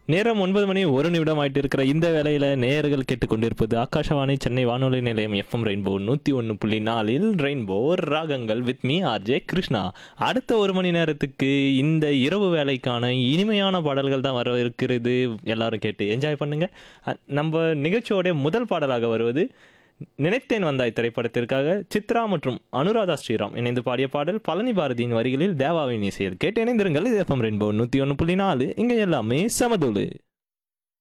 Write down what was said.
நேரம் ஒன்பது மணி ஒரு நிமிடம் ஆயிட்டு இருக்கிற இந்த வேளையில நேயர்கள் கேட்டுக்கொண்டிருப்பது ஆகாஷவாணி சென்னை வானொலி நிலையம் எஃப்எம் ரெயின்போ நூத்தி ஒன்று புள்ளி நாலில் ரெயின்போ ராகங்கள் வித் மீ ஆர்ஜே கிருஷ்ணா அடுத்த ஒரு மணி நேரத்துக்கு இந்த இரவு வேலைக்கான இனிமையான பாடல்கள் தான் வர இருக்கிறது எல்லாரும் கேட்டு என்ஜாய் பண்ணுங்க அ- நம்ம நிகழ்ச்சியோட முதல் பாடலாக வருவது நினைத்தேன் வந்தாய் திரைப்படத்திற்காக சித்ரா மற்றும் அனுராதா ஸ்ரீராம் இணைந்து பாடிய பாடல் பழனி பாரதியின் வரிகளில் தேவாவின் இசையில் கேட்டு இணைந்திருங்கள் இது எஃப்எம் ரெயின்போ நூற்றி ஒன்று புள்ளி நாலு இங்கே எல்லாமே சமதூளு